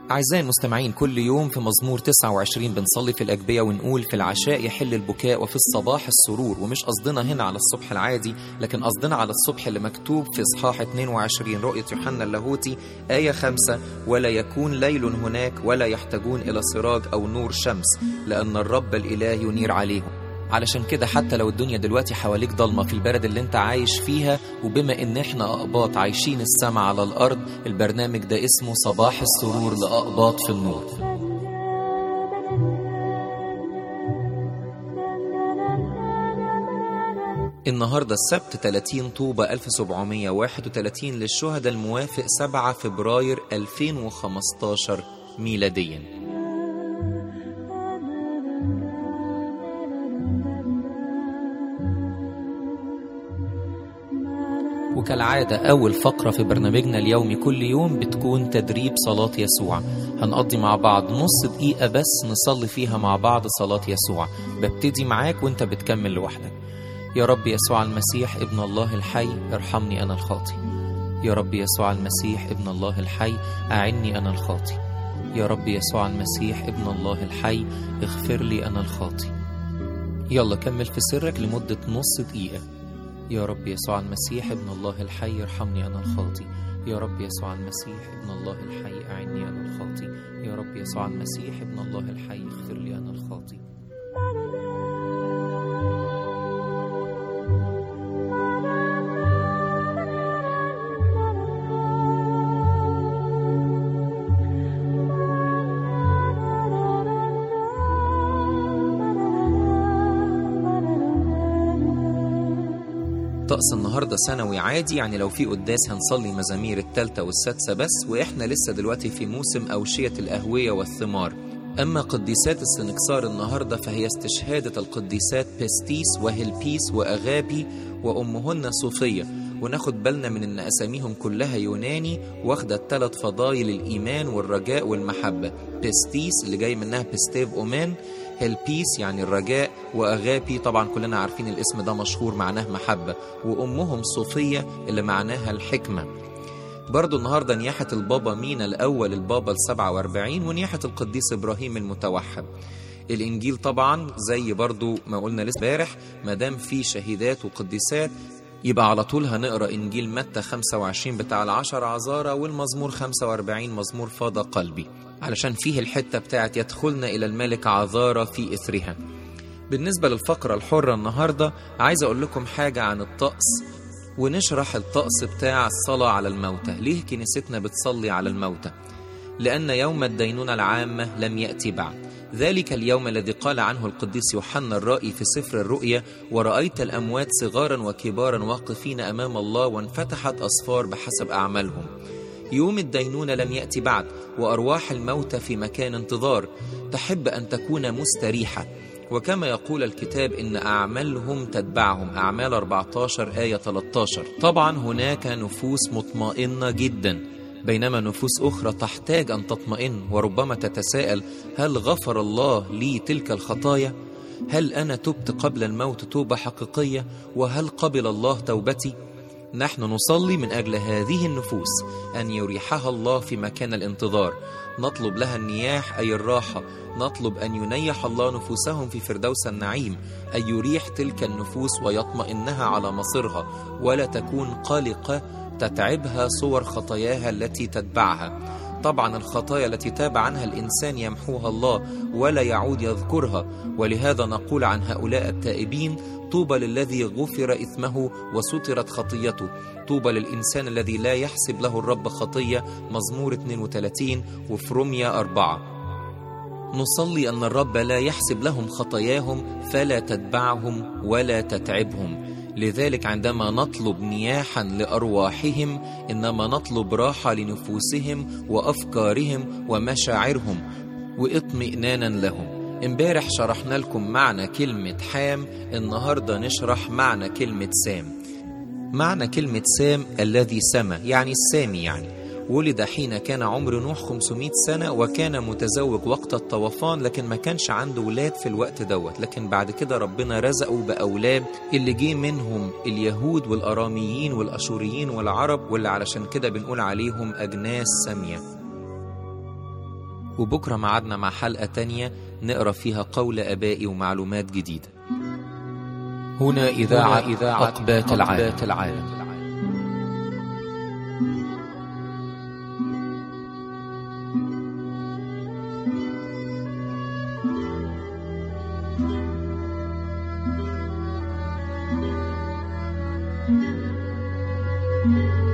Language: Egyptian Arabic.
أعزائي المستمعين كل يوم في مزمور 29 بنصلي في الأجبية ونقول في العشاء يحل البكاء وفي الصباح السرور ومش قصدنا هنا على الصبح العادي لكن قصدنا على الصبح اللي مكتوب في إصحاح 22 رؤية يوحنا اللاهوتي آية 5 ولا يكون ليل هناك ولا يحتاجون إلى سراج أو نور شمس لأن الرب الإله ينير عليهم علشان كده حتى لو الدنيا دلوقتي حواليك ضلمة في البلد اللي انت عايش فيها وبما ان احنا اقباط عايشين السما على الارض البرنامج ده اسمه صباح السرور لاقباط في النور النهاردة السبت 30 طوبة 1731 للشهداء الموافق 7 فبراير 2015 ميلادياً وكالعادة أول فقرة في برنامجنا اليومي كل يوم بتكون تدريب صلاة يسوع هنقضي مع بعض نص دقيقة بس نصلي فيها مع بعض صلاة يسوع ببتدي معاك وانت بتكمل لوحدك يا رب يسوع المسيح ابن الله الحي ارحمني أنا الخاطي يا رب يسوع المسيح ابن الله الحي أعني أنا الخاطي يا رب يسوع المسيح ابن الله الحي اغفر لي أنا الخاطي يلا كمل في سرك لمدة نص دقيقة يا رب يسوع المسيح ابن الله الحي ارحمني أنا الخاطي يا رب يسوع المسيح ابن الله الحي أعني أنا الخاطي يا رب يسوع المسيح ابن الله الحي اغفر لي أنا الخاطي طقس النهاردة سنوي عادي يعني لو في قداس هنصلي مزامير التالتة والسادسة بس وإحنا لسه دلوقتي في موسم أوشية الأهوية والثمار أما قديسات السنكسار النهاردة فهي استشهادة القديسات بيستيس وهلبيس وأغابي وأمهن صوفية وناخد بالنا من ان اساميهم كلها يوناني واخده الثلاث فضايل الايمان والرجاء والمحبه بيستيس اللي جاي منها بيستيف اومان هيلبيس يعني الرجاء واغابي طبعا كلنا عارفين الاسم ده مشهور معناه محبه وامهم صوفيه اللي معناها الحكمه برضو النهارده نياحة البابا مينا الأول البابا ال 47 ونياحة القديس إبراهيم المتوحد الإنجيل طبعا زي برضو ما قلنا لسه امبارح ما دام في شهيدات وقديسات يبقى على طول هنقرا انجيل متى 25 بتاع العشر عذارى والمزمور 45 مزمور فاض قلبي علشان فيه الحته بتاعت يدخلنا الى الملك عذارى في اثرها بالنسبه للفقره الحره النهارده عايز اقول لكم حاجه عن الطقس ونشرح الطقس بتاع الصلاه على الموتى ليه كنيستنا بتصلي على الموتى لان يوم الدينونه العامه لم ياتي بعد ذلك اليوم الذي قال عنه القديس يوحنا الرائي في سفر الرؤيا ورأيت الأموات صغارا وكبارا واقفين أمام الله وانفتحت أصفار بحسب أعمالهم يوم الدينونة لم يأتي بعد وأرواح الموتى في مكان انتظار تحب أن تكون مستريحة وكما يقول الكتاب إن أعمالهم تتبعهم أعمال 14 آية 13 طبعا هناك نفوس مطمئنة جداً بينما نفوس أخرى تحتاج أن تطمئن وربما تتساءل هل غفر الله لي تلك الخطايا؟ هل أنا تبت قبل الموت توبة حقيقية؟ وهل قبل الله توبتي؟ نحن نصلي من أجل هذه النفوس أن يريحها الله في مكان الانتظار نطلب لها النياح أي الراحة نطلب أن ينيح الله نفوسهم في فردوس النعيم أن يريح تلك النفوس ويطمئنها على مصيرها ولا تكون قلقة تتعبها صور خطاياها التي تتبعها طبعا الخطايا التي تاب عنها الانسان يمحوها الله ولا يعود يذكرها ولهذا نقول عن هؤلاء التائبين طوبى للذي غفر اثمه وسترت خطيته طوبى للانسان الذي لا يحسب له الرب خطيه مزمور 32 وفي روميا 4 نصلي ان الرب لا يحسب لهم خطاياهم فلا تتبعهم ولا تتعبهم لذلك عندما نطلب نياحا لارواحهم انما نطلب راحه لنفوسهم وافكارهم ومشاعرهم واطمئنانا لهم امبارح شرحنا لكم معنى كلمه حام النهارده نشرح معنى كلمه سام معنى كلمه سام الذي سمى يعني السامي يعني ولد حين كان عمر نوح 500 سنة وكان متزوج وقت الطوفان لكن ما كانش عنده ولاد في الوقت دوت لكن بعد كده ربنا رزقه بأولاد اللي جه منهم اليهود والأراميين والأشوريين والعرب واللي علشان كده بنقول عليهم أجناس سامية وبكرة معادنا مع حلقة تانية نقرأ فيها قول آبائي ومعلومات جديدة هنا إذاعة إذاعة أقبات العالم, العالم. thank you